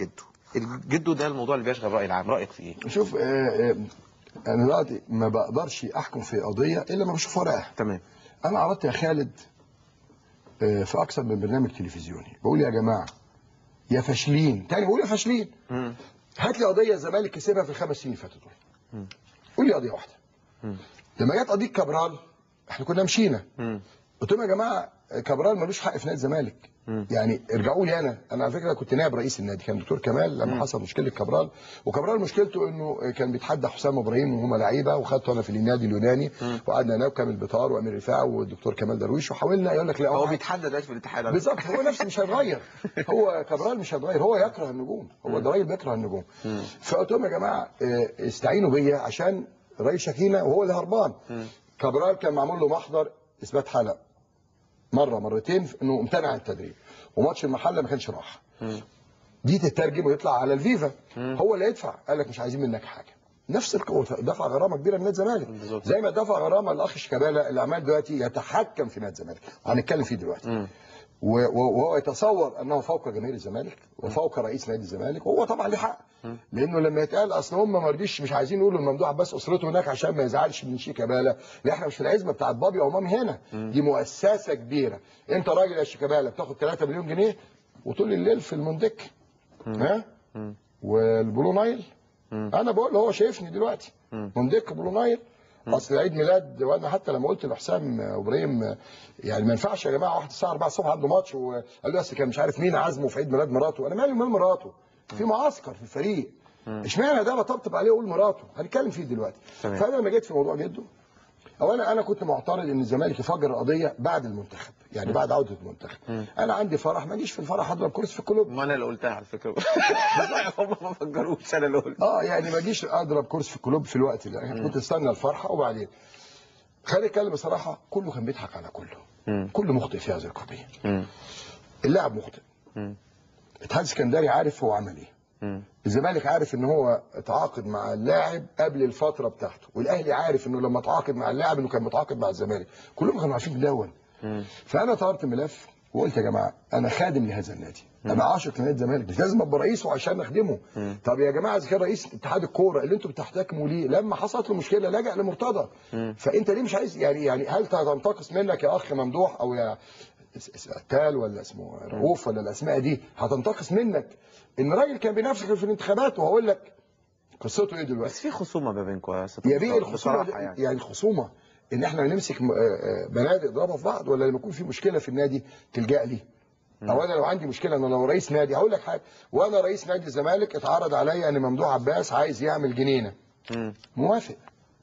جده جده ده الموضوع اللي بيشغل الراي العام رايك في ايه شوف آه، آه، انا دلوقتي ما بقدرش احكم في قضيه الا ما بشوف ورقها تمام انا عرضت يا خالد آه، في اكثر من برنامج تلفزيوني بقول يا جماعه يا فاشلين تاني بقول يا فاشلين مم. هات لي قضيه الزمالك كسبها في الخمس سنين اللي فاتوا دول مم. قول لي قضيه واحده مم. لما جت قضيه كابرال احنا كنا مشينا مم. قلت لهم يا جماعه كابرال ملوش حق في نادي الزمالك مم. يعني ارجعوا لي انا انا على فكره كنت نائب رئيس النادي كان دكتور كمال لما مم. حصل مشكله كابرال وكابرال مشكلته انه كان بيتحدى حسام ابراهيم وهم لعيبه وخدته انا في النادي اليوناني مم. وقعدنا انا وكامل بطار وامير رفاعي والدكتور كمال درويش وحاولنا يقول لك لا هو هو بيتحدى دلوقتي في الاتحاد على بالظبط هو نفسه مش هيتغير هو كابرال مش هيتغير هو يكره النجوم هو ده راجل بيكره النجوم مم. فقلت لهم يا جماعه آه، استعينوا بيا عشان رئيس شكينه وهو اللي هربان مم. كابرال كان معمول له محضر اثبات حلق مره مرتين انه امتنع عن التدريب وماتش المحله ما كانش راح مم. دي تترجم ويطلع على الفيفا مم. هو اللي يدفع قال لك مش عايزين منك حاجه نفس القوه دفع غرامه كبيره لنادي الزمالك بالظبط. زي ما دفع غرامه الاخ شيكابالا اللي عمال دلوقتي يتحكم في نادي الزمالك وهنتكلم فيه دلوقتي مم. و- و- وهو يتصور انه فوق جماهير الزمالك وفوق رئيس نادي الزمالك وهو طبعا ليه حق لانه لما يتقال اصل هم ما رضيش مش عايزين يقولوا الممدوح عباس اسرته هناك عشان ما يزعلش من شيكابالا لا احنا مش في العزبه بتاعت بابي او مامي هنا دي مؤسسه كبيره انت راجل يا شيكابالا بتاخد 3 مليون جنيه وطول الليل في المندك ها مم. والبلو نايل مم. انا بقول له هو شايفني دلوقتي مم. مندك بلو نايل اصل عيد ميلاد وانا حتى لما قلت لحسام ابراهيم يعني ما ينفعش يا جماعه واحد الساعه 4 الصبح عنده ماتش وقال له اصل كان مش عارف مين عزمه في عيد ميلاد مراته انا مالي ومال مراته في معسكر في الفريق اشمعنى ده بطبطب عليه واقول مراته هنتكلم فيه دلوقتي تمام. فانا لما جيت في موضوع جده اولا انا كنت معترض ان الزمالك يفجر القضيه بعد المنتخب يعني بعد عوده المنتخب انا عندي فرح ما اجيش في الفرح اضرب كرسي في الكلوب ما انا اللي قلتها على فكره هم ما فكروش انا اللي قلت اه يعني ما اجيش اضرب كرسي في الكلوب في الوقت ده يعني كنت استنى الفرحه وبعدين خليني اتكلم بصراحه كله كان بيضحك على كله مم. كله مخطئ في هذه القضيه مم. اللاعب مخطئ مم. اتحاد اسكندري عارف هو عمل ايه مم. الزمالك عارف ان هو اتعاقد مع اللاعب قبل الفتره بتاعته والاهلي عارف انه لما اتعاقد مع اللاعب انه كان متعاقد مع الزمالك كلهم كانوا عارفين دون مم. فانا طلبت ملف وقلت يا جماعه انا خادم لهذا النادي انا عاشق لنادي الزمالك مش لازم ابقى رئيسه عشان اخدمه طب يا جماعه اذا كان رئيس اتحاد الكوره اللي انتوا بتحتكموا ليه لما حصلت له مشكله لجأ لمرتضى فانت ليه مش عايز يعني يعني هل تنتقص منك يا اخ ممدوح او يا اس- اس- قتال ولا اسمه رؤوف ولا الاسماء دي هتنتقص منك ان راجل كان بينافسك في الانتخابات وهقول لك قصته ايه دلوقتي بس في خصومه ما بينكم يا ست يا بيه الخصومه بصراحه دي- يعني يعني الخصومه ان احنا نمسك م- آه، آه، بنادق نضربها في بعض ولا لما يكون في مشكله في النادي تلجا لي او انا لو عندي مشكله انا لو رئيس نادي هقول لك حاجه وانا رئيس نادي الزمالك اتعرض عليا ان ممدوح عباس عايز يعمل جنينه مم. موافق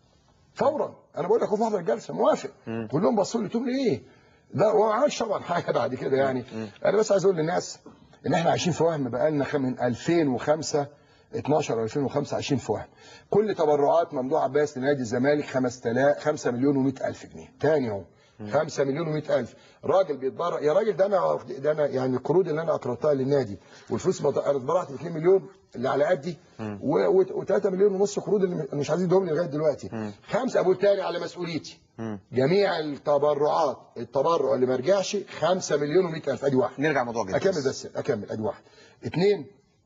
فورا انا بقول لك هو في محضر الجلسه موافق كلهم بصوا لي تقول لي ايه ده هو ما عملش طبعا حاجه بعد كده يعني انا بس عايز اقول للناس ان احنا عايشين في وهم بقالنا خ- من 2005 12 2005 عايشين في وهم كل تبرعات ممدوح عباس لنادي الزمالك 5000 5 مليون و100 الف جنيه تاني اهو 5 مليون و100 الف راجل بيتبرع يا راجل ده انا ده انا يعني القروض اللي انا اقرضتها للنادي والفلوس بط- انا اتبرعت ب 2 مليون اللي على قدي و3 مليون ونص قروض اللي مش عايزين يدوهم لي لغايه دلوقتي خمسه ابو تاني على مسؤوليتي مم. جميع التبرعات التبرع اللي ما رجعش 5 مليون و100 الف ادي واحد نرجع موضوع جدا اكمل بس اكمل ادي واحد اثنين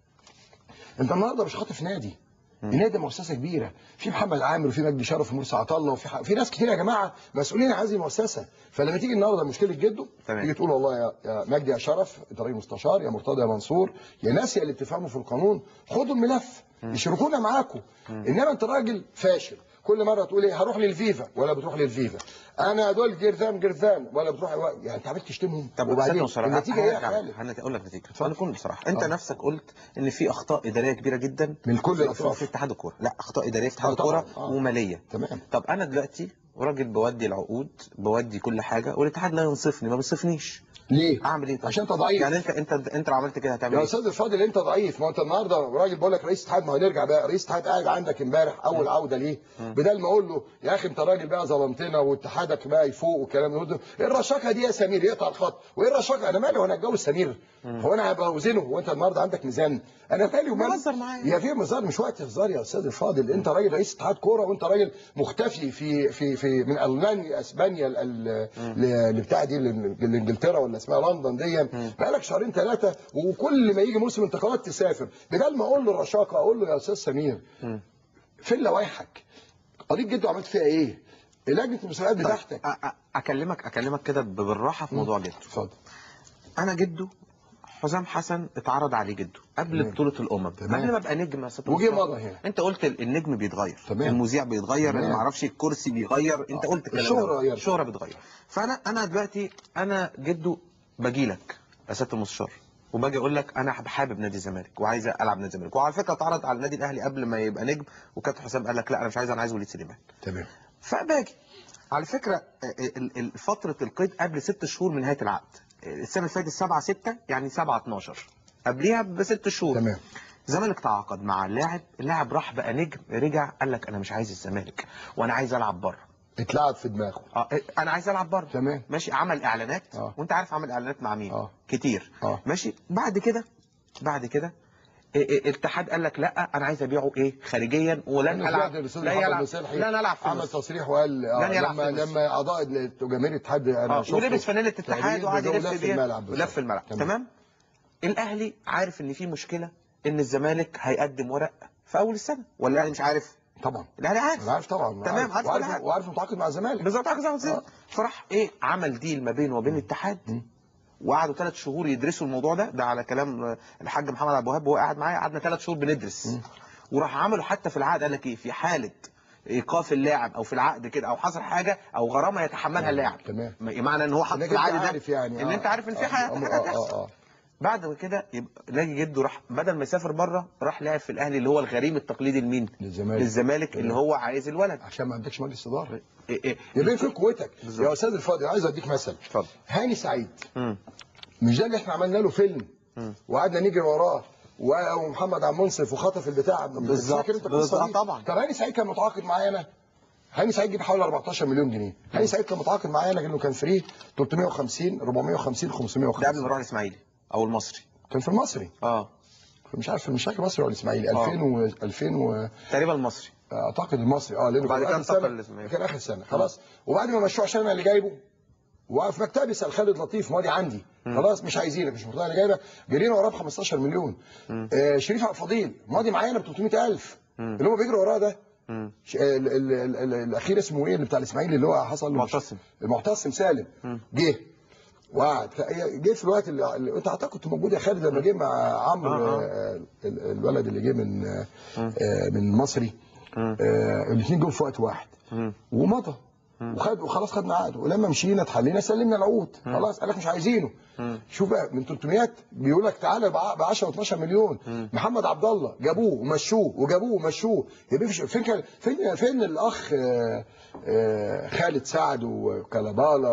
انت النهارده مش خاطف نادي النادي مؤسسه كبيره في محمد عامر وفي مجدي شرف ومرسي عطا الله وفي ح... في ناس كتير يا جماعه مسؤولين عن هذه المؤسسه فلما تيجي النهارده مشكله جده تمام. تيجي تقول والله يا, يا مجدي يا شرف انت راجل مستشار يا مرتضى يا منصور يا ناس يا اللي بتفهموا في القانون خدوا الملف يشركونا معاكم انما انت راجل فاشل كل مره تقول ايه هروح للفيفا ولا بتروح للفيفا انا دول جرذان جرذان ولا بتروح يعني انت عمال تشتمهم طب وبعدين بصراحه النتيجه ايه يا هرجع- خالد هن- اقول لك نتيجه اتفضل. هنكون بصراحه انت آه. نفسك قلت ان في اخطاء اداريه كبيره جدا من كل في- الأطراف. في اتحاد الكوره لا اخطاء اداريه في اتحاد آه طبعاً. الكوره آه. وماليه تمام طب انا دلوقتي راجل بودي العقود بودي كل حاجه والاتحاد لا ينصفني ما بينصفنيش ليه اعمل ايه طيب؟ عشان انت ضعيف يعني انت انت انت لو عملت كده هتعمل يا ايه استاذ الفاضل انت ضعيف ما انت النهارده راجل بقول لك رئيس اتحاد ما هنرجع بقى رئيس اتحاد قاعد عندك امبارح اول عوده ليه بدل ما اقول له يا اخي انت راجل بقى ظلمتنا واتحادك بقى يفوق والكلام ده ايه الرشاقه دي يا سمير يقطع الخط وايه الرشاقه انا مالي وانا اتجوز سمير هو انا هبقى اوزنه وانت النهارده عندك ميزان انا مالي ومال بيهزر معايا. يا في هزار مش وقت هزار يا استاذ الفاضل انت راجل رئيس اتحاد كوره وانت راجل مختفي في في في من المانيا اسبانيا ال- ال- ل- لبتاع دي ل- لانجلترا ولا اسمها لندن دي بقالك شهرين ثلاثه وكل ما يجي موسم انتقالات تسافر بدل ما اقول له الرشاقه اقول له يا استاذ سمير فين لوائحك قضيه جده عملت فيها ايه لجنه المسابقات بتاعتك أ- أ- اكلمك اكلمك كده ب- بالراحه في موضوع جده اتفضل انا جده حسام حسن اتعرض عليه جده قبل تمام. بطوله الامم تمام. قبل ما ابقى نجم يا ست وجه مصطفى. مضى هنا. انت قلت ال- النجم بيتغير تمام. المذيع بيتغير تمام. اللي ما اعرفش الكرسي بيغير انت آه. قلت الكلام الشهرة ده. غيرت. الشهره بتغير فانا انا دلوقتي انا جده باجي لك يا سياده المستشار وباجي اقول لك انا حابب نادي الزمالك وعايز العب نادي الزمالك وعلى فكره اتعرض على النادي الاهلي قبل ما يبقى نجم وكابتن حسام قال لك لا انا مش عايز انا عايز وليد سليمان تمام فباجي على فكره ال- ال- فتره القيد قبل ست شهور من نهايه العقد السنه اللي فاتت 7 6 يعني 7 12 قبليها بست شهور تمام الزمالك تعاقد مع اللاعب اللاعب راح بقى نجم رجع قال لك انا مش عايز الزمالك وانا عايز العب بره اتلعب في دماغه اه انا عايز العب بره تمام. ماشي عمل اعلانات آه. وانت عارف عمل اعلانات مع مين آه. كتير آه. ماشي بعد كده بعد كده إيه إيه الاتحاد قال لك لا انا عايز ابيعه ايه خارجيا ولن أنا العب سمعت الأستاذ لا محمد يلعب مسلحي لا نلعب في عمل مصر تصريح وقال آه لن يلعب لما في مصر. لما اعضاء جماهير الاتحاد انا آه، شفته ولبس فانيله الاتحاد تقريبا وقعد بيقول يلف لف بيها الملعب بالظبط. ولف الملعب تمام الاهلي عارف ان في مشكله ان الزمالك هيقدم ورق في اول السنه ولا الاهلي مش عارف طبعا الاهلي عارف انا عارف طبعا تمام، عارف كل وعارف حاجة. وعارف متعاقد مع الزمالك بالظبط عارف زي ما آه. قلت فراح ايه عمل ديل ما بينه وبين الاتحاد وقعدوا ثلاث شهور يدرسوا الموضوع ده ده على كلام آه، الحاج محمد عبد الوهاب وهو قاعد معايا قعدنا ثلاث شهور بندرس وراح عملوا حتى في العقد قال لك ايه في حاله ايقاف اللاعب او في العقد كده او حصل حاجه او غرامه يتحملها اللاعب تمام. معنى ان هو حط انك في انت العقد ده عارف يعني ان آه. انت عارف ان في آه. حاجه آه. حاجه آه. هتحصل آه. بعد كده يبقى نلاقي جده راح بدل ما يسافر بره راح لعب في الاهلي اللي هو الغريم التقليدي لمين؟ للزمالك. للزمالك اللي هو عايز الولد عشان ما عندكش مجلس اداره إيه إيه يبين فين قوتك بالظبط. يا استاذ الفاضل عايز اديك مثل اتفضل هاني سعيد مم. مش ده اللي احنا عملنا له فيلم مم. وقعدنا نجري وراه و- ومحمد عبد المنصف وخطف البتاع بالظبط. فاكر انت القصه بالظبط دي؟ طبعا. طب هاني سعيد كان متعاقد معايا انا هاني سعيد جيب حوالي 14 مليون جنيه هاني سعيد كان متعاقد معايا انا لانه كان فري 350 450 ده قبل ما 550 يروح الاسماعيلي او المصري كان في المصري اه مش عارف مش فاكر مصري ولا اسماعيلي آه. 2000 و 2000 و تقريبا المصري اعتقد المصري اه لانه وبعد كان كده اخر انتقل سنه للإسماعيلي. كان اخر سنه خلاص وبعد ما مشوه عشان انا اللي جايبه وفي مكتبي يسال خالد لطيف ماضي عندي خلاص مش عايزينك مش مقتنع اللي جايبك جرينا وراه ب 15 مليون آه شريف عبد الفضيل ماضي معانا ب 300000 اللي هم بيجروا وراه ده مم. ش- ال- ال- ال- ال- الاخير اسمه ايه اللي بتاع الاسماعيلي اللي هو حصل له مش- معتصم. المعتصم سالم جه وقعد جه في الوقت اللي, اللي انت اعتقد كنت موجود يا خالد لما جه مع عمرو آه، آه. آه، ال- الولد اللي جه من آه، آه، من مصري الاثنين جم في وقت واحد مم. ومضى وخد وخلاص خدنا عقده ولما مشينا اتحلينا سلمنا العقود خلاص قال لك مش عايزينه شوف بقى من 300 بيقول لك تعالى ب 10 و12 مليون محمد عبد الله جابوه ومشوه وجابوه ومشوه يبقى فيش- فين كان فين فين الاخ آه، آه، خالد سعد وكلابالا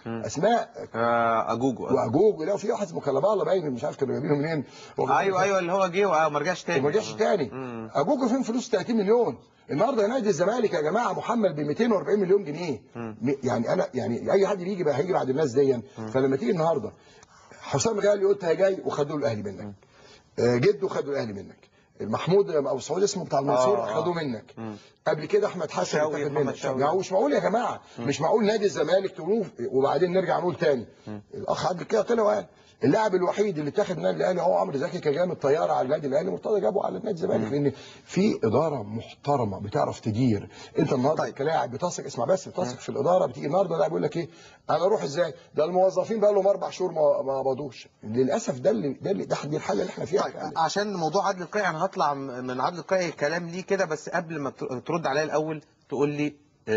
واسماء آه اجوجو واجوج لا في واحد اسمه كلابالا باين مش عارف كانوا جايبينه منين ايوه ايوه اللي هو جه وما رجعش تاني وما رجعش تاني مم. اجوجو فين فلوس 30 مليون النهارده نادي الزمالك يا جماعه محمل ب 240 مليون جنيه م- يعني انا يعني اي حد بيجي بقى هيجي بعد الناس دي فلما تيجي النهارده حسام غالي قلت هي جاي وخدوا الاهلي منك آه، جده خدوا الاهلي منك محمود ابو سعود اسمه بتاع المنصوره آه، آه. خدوه منك قبل كده احمد حسن شوقي، اتاخد محمد منك شوقي. يعني مش معقول يا جماعه مش معقول نادي الزمالك تقولوه وبعدين نرجع نقول تاني الاخ عادل كده طلع وقال اللاعب الوحيد اللي اتاخد من النادي الاهلي هو عمرو زكي كان جاي من الطياره على النادي الاهلي مرتضى جابه على نادي الزمالك لان في اداره محترمه بتعرف تدير انت النهارده طيب. كلاعب بتثق اسمع بس بتثق في الاداره بتيجي النهارده لاعب يقول لك ايه انا اروح ازاي ده الموظفين بقى لهم اربع شهور ما ما قبضوش للاسف ده اللي ده اللي ده دي الحاله اللي احنا فيها طيب عشان موضوع عدل القيعي انا هطلع من عدل القيعي كلام ليه كده بس قبل ما تر- ترد عليا الاول تقول لي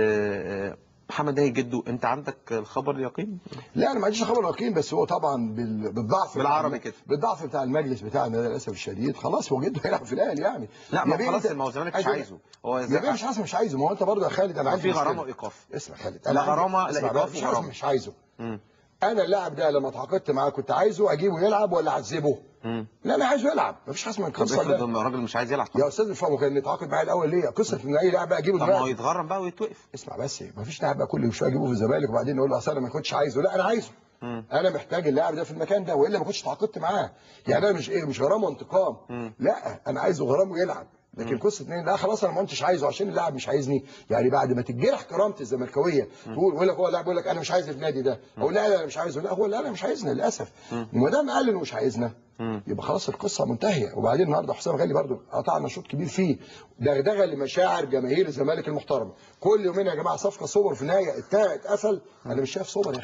آه، آه، محمد هاي جدو انت عندك الخبر اليقين لا انا ما عنديش خبر يقين بس هو طبعا بال- بالضعف بالعربي بتاع- كده. بالضعف بتاع المجلس بتاعنا ده للاسف الشديد خلاص هو جده هيلعب في الاهلي يعني لا يا ما بيه خلاص أنت- ما هو الزمالك مش عايز- عايزه هو يا بيه مش عايز مش عايزه ما هو انت برضه يا خالد انا عندي في مشكلة. غرامه وايقاف اسمع خالد لا أنا عندي- غرامة، لا اسمع إيقاف بقى، مش عايزه وغرامة. مش عايزه مم. انا اللاعب ده لما اتعاقدت معاه كنت عايزه اجيبه يلعب ولا اعذبه مم. لا انا عايزه يلعب مفيش حاجه اسمها طب القصه افرض ده ان الراجل مش عايز يلعب يا استاذ الفهم كان نتعاقد معاه الاول ليه قصه ان اي لاعب بقى اجيبه طب ما هو دلوقتي يتغرم بقى ويتوقف اسمع بس مفيش لاعب بقى كل شويه اجيبه في الزمالك وبعدين نقول له اصل انا ما كنتش عايزه لا انا عايزه مم. انا محتاج اللاعب ده في المكان ده والا ما كنتش تعاقدت معاه يعني انا مش ايه مش غرامه وانتقام مم. لا انا عايزه غرامه يلعب لكن قصه اتنين لا خلاص انا ما كنتش عايزه عشان اللاعب مش عايزني يعني بعد ما تتجرح كرامه الزملكاويه تقول يقول لك هو اللاعب يقول لك انا مش عايز النادي ده او لا لا انا مش عايزه لا هو لا انا مش عايزنا للاسف وما دام قال انه مش عايزنا مم. يبقى خلاص القصه منتهيه وبعدين النهارده حسام غالي برضو قطعنا شوط كبير فيه دغدغه لمشاعر جماهير الزمالك المحترمه كل يومين يا جماعه صفقه صور في النهايه التاء اتقفل انا مش شايف صور يا